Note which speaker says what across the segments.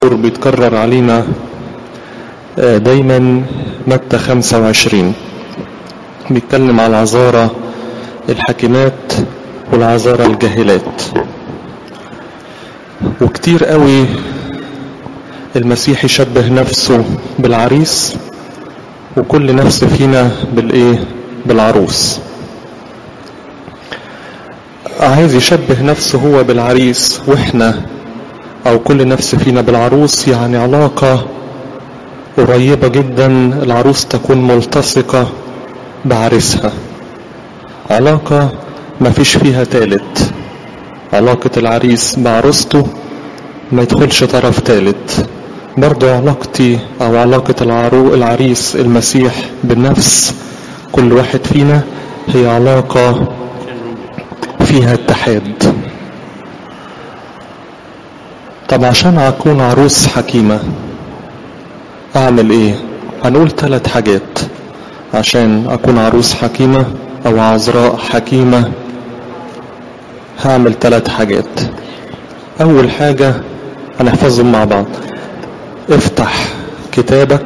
Speaker 1: بيتكرر علينا دايما متى 25 بيتكلم على العذارى الحاكمات والعذارى الجاهلات وكتير قوي المسيح يشبه نفسه بالعريس وكل نفس فينا بالايه بالعروس عايز يشبه نفسه هو بالعريس واحنا او كل نفس فينا بالعروس يعني علاقة قريبة جدا العروس تكون ملتصقة بعريسها علاقة ما فيش فيها تالت علاقة العريس بعروسته ما يدخلش طرف تالت برضو علاقتي او علاقة العرو العريس المسيح بالنفس كل واحد فينا هي علاقة فيها اتحاد طب عشان اكون عروس حكيمة اعمل ايه هنقول ثلاث حاجات عشان اكون عروس حكيمة او عذراء حكيمة هعمل ثلاث حاجات اول حاجة هنحفظهم مع بعض افتح كتابك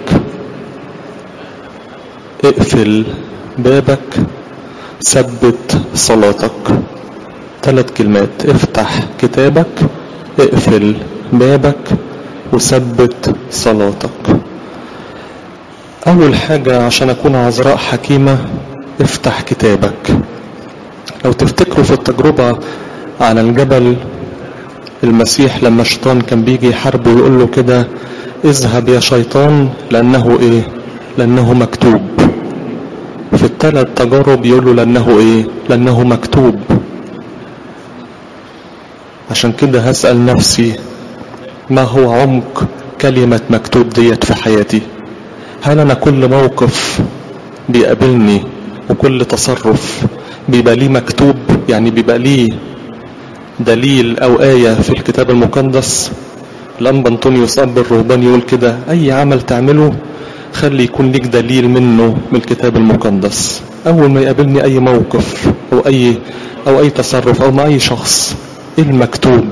Speaker 1: اقفل بابك ثبت صلاتك ثلاث كلمات افتح كتابك اقفل بابك وثبت صلاتك اول حاجة عشان اكون عذراء حكيمة افتح كتابك لو تفتكروا في التجربة على الجبل المسيح لما الشيطان كان بيجي يحاربه ويقول له كده اذهب يا شيطان لانه ايه لانه مكتوب في الثلاث تجارب يقول له لانه ايه لانه مكتوب عشان كده هسأل نفسي ما هو عمق كلمة مكتوب ديت في حياتي هل أنا كل موقف بيقابلني وكل تصرف بيبقى ليه مكتوب يعني بيبقى ليه دليل أو آية في الكتاب المقدس الأنبا أنطونيوس أب الرهبان يقول كده أي عمل تعمله خلي يكون ليك دليل منه من الكتاب المقدس أول ما يقابلني أي موقف أو أي أو أي تصرف أو مع أي شخص ايه المكتوب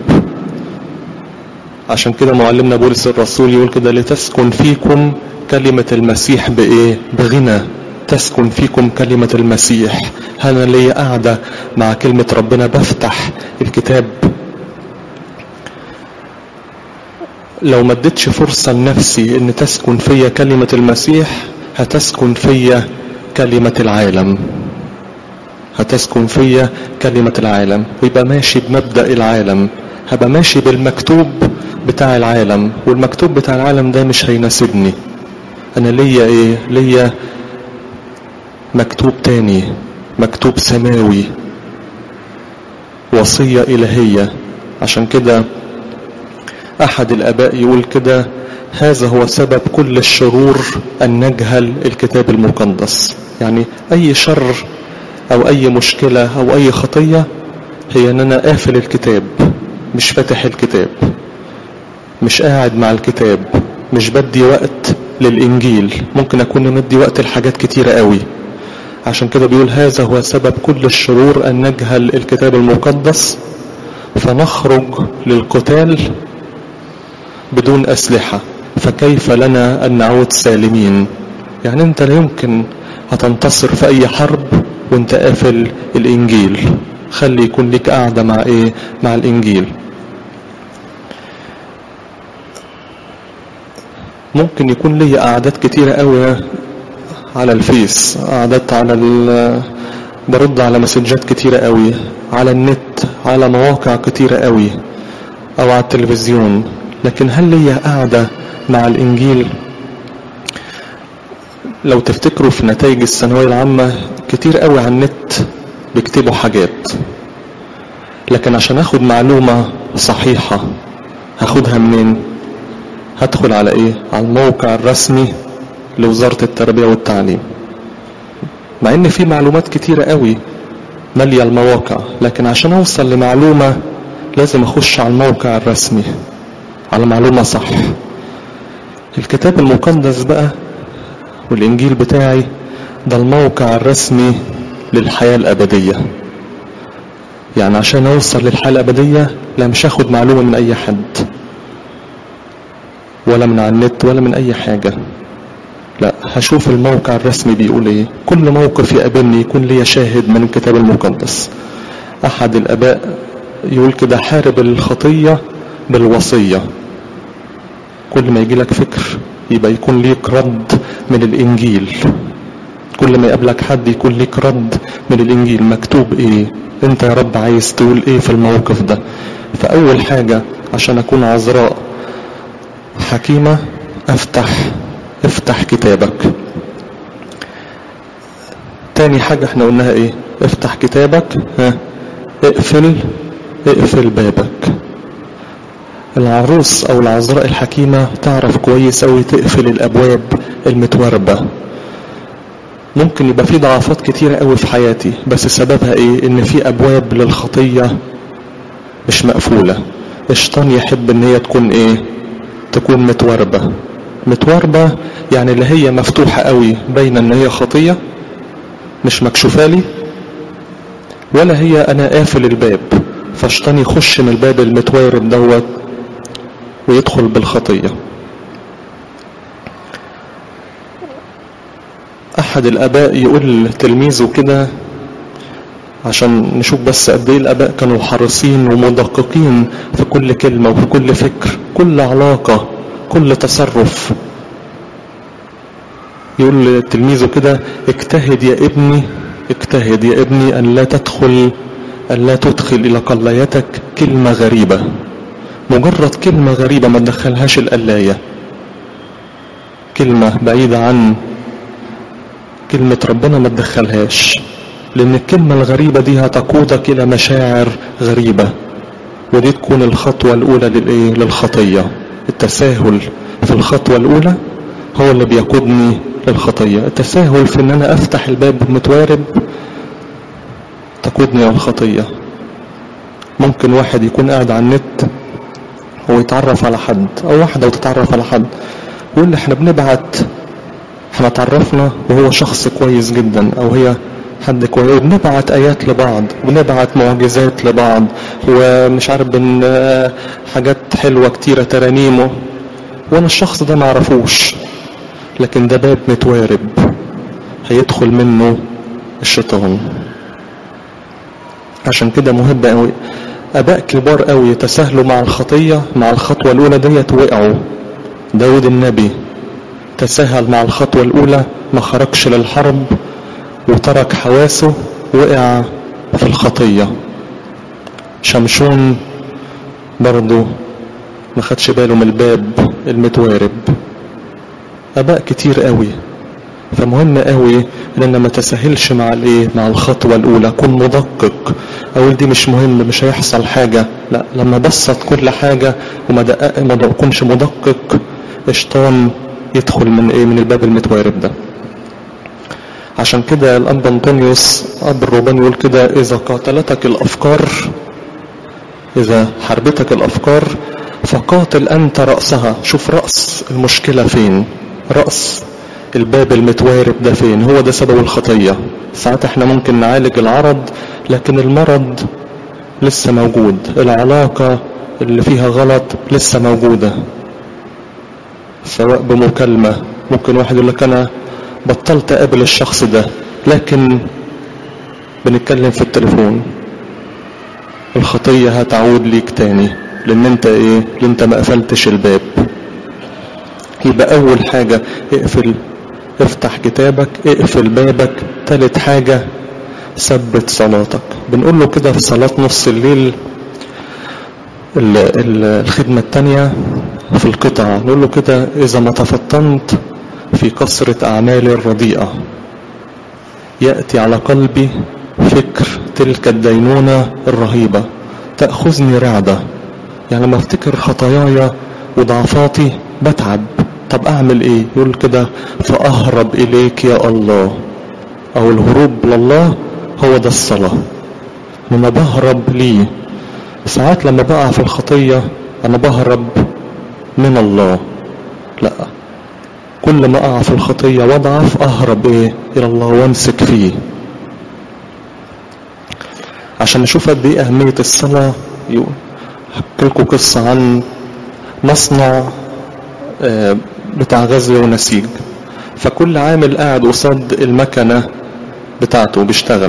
Speaker 1: عشان كده معلمنا بولس الرسول يقول كده لتسكن فيكم كلمة المسيح بايه بغنى تسكن فيكم كلمة المسيح انا ليا قاعدة مع كلمة ربنا بفتح الكتاب لو ما اديتش فرصة لنفسي ان تسكن فيا كلمة المسيح هتسكن فيا كلمة العالم هتسكن فيا كلمة العالم ويبقى ماشي بمبدأ العالم هبقى ماشي بالمكتوب بتاع العالم والمكتوب بتاع العالم ده مش هيناسبني انا ليا ايه ليا مكتوب تاني مكتوب سماوي وصية الهية عشان كده احد الاباء يقول كده هذا هو سبب كل الشرور ان نجهل الكتاب المقدس يعني اي شر او اي مشكلة او اي خطية هي ان انا قافل الكتاب مش فاتح الكتاب مش قاعد مع الكتاب مش بدي وقت للانجيل ممكن اكون مدي وقت لحاجات كتيرة قوي عشان كده بيقول هذا هو سبب كل الشرور ان نجهل الكتاب المقدس فنخرج للقتال بدون اسلحة فكيف لنا ان نعود سالمين يعني انت لا يمكن هتنتصر في اي حرب وانت قافل الانجيل خلي يكون لك قاعدة مع ايه مع الانجيل ممكن يكون لي قعدات كتيرة قوي على الفيس قعدات على ال برد على مسجات كتيرة قوي على النت على مواقع كتيرة قوي او على التلفزيون لكن هل لي قاعدة مع الانجيل لو تفتكروا في نتائج الثانوية العامة كتير قوي على النت بيكتبوا حاجات لكن عشان اخد معلومة صحيحة هاخدها منين هدخل على ايه على الموقع الرسمي لوزارة التربية والتعليم مع ان في معلومات كتيرة قوي مالية المواقع لكن عشان اوصل لمعلومة لازم اخش على الموقع الرسمي على معلومة صح الكتاب المقدس بقى والإنجيل بتاعي ده الموقع الرسمي للحياة الأبدية يعني عشان أوصل للحياة الأبدية لا مش هاخد معلومة من أي حد ولا من على النت ولا من اي حاجة لا هشوف الموقع الرسمي بيقول ايه كل موقف يقابلني يكون لي شاهد من الكتاب المقدس احد الاباء يقول كده حارب الخطية بالوصية كل ما يجي لك فكر يبقى يكون ليك رد من الانجيل كل ما يقابلك حد يكون ليك رد من الانجيل مكتوب ايه انت يا رب عايز تقول ايه في الموقف ده فاول حاجة عشان اكون عذراء حكيمة افتح افتح كتابك تاني حاجة احنا قلناها ايه افتح كتابك ها اقفل اقفل بابك العروس او العذراء الحكيمة تعرف كويس اوي تقفل الابواب المتوربة ممكن يبقى في ضعفات كتيرة قوي في حياتي بس سببها ايه ان في ابواب للخطية مش مقفولة الشيطان يحب ان هي تكون ايه تكون متوربة متوربة يعني اللي هي مفتوحة قوي بين ان هي خطية مش مكشوفة لي ولا هي انا قافل الباب فالشيطان يخش من الباب المتوارب دوت ويدخل بالخطية احد الاباء يقول لتلميذه كده عشان نشوف بس قد ايه الاباء كانوا حريصين ومدققين في كل كلمة وفي كل فكر كل علاقة كل تصرف يقول لتلميذه كده اجتهد يا ابني اجتهد يا ابني ان لا تدخل ان لا تدخل الى قلايتك كلمة غريبة مجرد كلمة غريبة ما تدخلهاش القلاية كلمة بعيدة عن كلمة ربنا ما تدخلهاش لان الكلمة الغريبة دي هتقودك الى مشاعر غريبة ودي تكون الخطوة الاولى للايه للخطية التساهل في الخطوة الاولى هو اللي بيقودني للخطية التساهل في ان انا افتح الباب متوارب تقودني للخطية ممكن واحد يكون قاعد على النت ويتعرف على حد او واحدة وتتعرف على حد ويقول لي احنا بنبعت احنا اتعرفنا وهو شخص كويس جدا او هي حد كويس وبنبعت ايات لبعض وبنبعت معجزات لبعض ومش عارف بن حاجات حلوة كتيرة ترانيمه وانا الشخص ده معرفوش لكن ده باب متوارب هيدخل منه الشيطان عشان كده مهم قوي اباء كبار قوي يتساهلوا مع الخطية مع الخطوة الاولى ديت وقعوا داود النبي تساهل مع الخطوة الاولى ما خرجش للحرب وترك حواسه وقع في الخطية شمشون برضه ما خدش باله من الباب المتوارب اباء كتير قوي فمهم قوي ان انا ما تسهلش مع الايه مع الخطوه الاولى اكون مدقق اقول دي مش مهم مش هيحصل حاجه لا لما بسط كل حاجه وما دقق ما اكونش مدقق الشيطان يدخل من ايه من الباب المتوارب ده عشان كده الاب انطونيوس اب الرهبان يقول كده اذا قاتلتك الافكار اذا حربتك الافكار فقاتل انت راسها شوف راس المشكله فين راس الباب المتوارب ده فين هو ده سبب الخطيه ساعات احنا ممكن نعالج العرض لكن المرض لسه موجود العلاقه اللي فيها غلط لسه موجوده سواء بمكالمه ممكن واحد يقول لك انا بطلت اقابل الشخص ده لكن بنتكلم في التليفون الخطيه هتعود ليك تاني لان انت ايه لان انت ما قفلتش الباب يبقى اول حاجة اقفل افتح كتابك اقفل بابك تالت حاجة ثبت صلاتك بنقول له كده في صلاة نص الليل الخدمة التانية في القطعة نقول له كده اذا ما تفطنت في كثرة اعمالي الرديئة يأتي على قلبي فكر تلك الدينونة الرهيبة تأخذني رعدة يعني لما افتكر خطاياي وضعفاتي بتعب طب اعمل ايه يقول كده فاهرب اليك يا الله او الهروب لله هو ده الصلاة لما بهرب ليه ساعات لما بقع في الخطية انا بهرب من الله لا كل ما اقع في الخطية واضعف اهرب ايه الى الله وامسك فيه عشان نشوف قد ايه اهمية الصلاة احكي لكم قصة عن مصنع بتاع غزل ونسيج فكل عامل قاعد قصاد المكنة بتاعته بيشتغل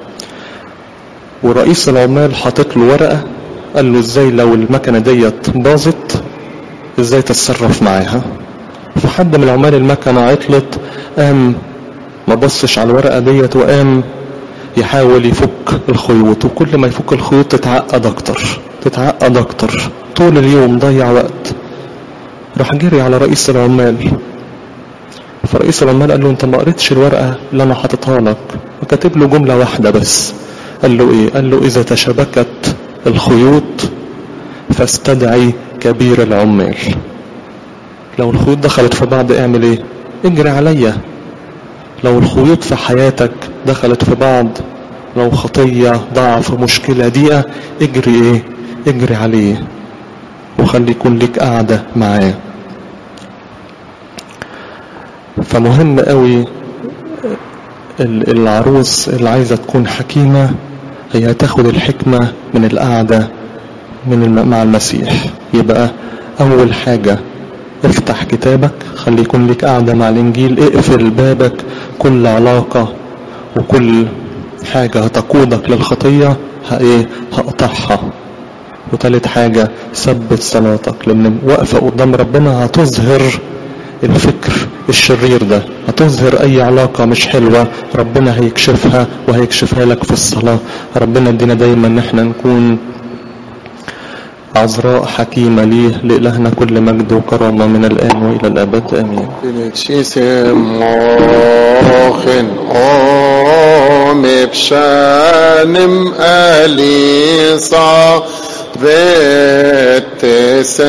Speaker 1: ورئيس العمال حاطط له ورقة قال له ازاي لو المكنة ديت باظت ازاي تتصرف معاها فحد من عمال المكنة عطلت قام ما بصش على الورقة ديت وقام يحاول يفك الخيوط وكل ما يفك الخيوط تتعقد اكتر تتعقد اكتر طول اليوم ضيع وقت راح جري على رئيس العمال فرئيس العمال قال له انت ما قريتش الورقة اللي انا حاططها لك وكاتب له جملة واحدة بس قال له ايه قال له اذا تشبكت الخيوط فاستدعي كبير العمال لو الخيوط دخلت في بعض اعمل ايه اجري عليا لو الخيوط في حياتك دخلت في بعض لو خطية ضعف مشكلة ضيقة اجري ايه اجري عليه وخلي يكون لك قاعدة معاه فمهم قوي العروس اللي عايزة تكون حكيمة هي هتاخد الحكمة من القعدة من الم... مع المسيح يبقى أول حاجة افتح كتابك خلي يكون لك قاعدة مع الإنجيل اقفل بابك كل علاقة وكل حاجة هتقودك للخطية ايه هقطعها وتالت حاجة ثبت صلاتك لأن واقفة قدام ربنا هتظهر الفكر الشرير ده هتظهر أي علاقة مش حلوة ربنا هيكشفها وهيكشفها لك في الصلاة ربنا ادينا دايما ان احنا نكون عذراء حكيمة ليه لإلهنا كل مجد وكرامة من الآن وإلى الأبد آمين
Speaker 2: Mepshanim Alisa Vetes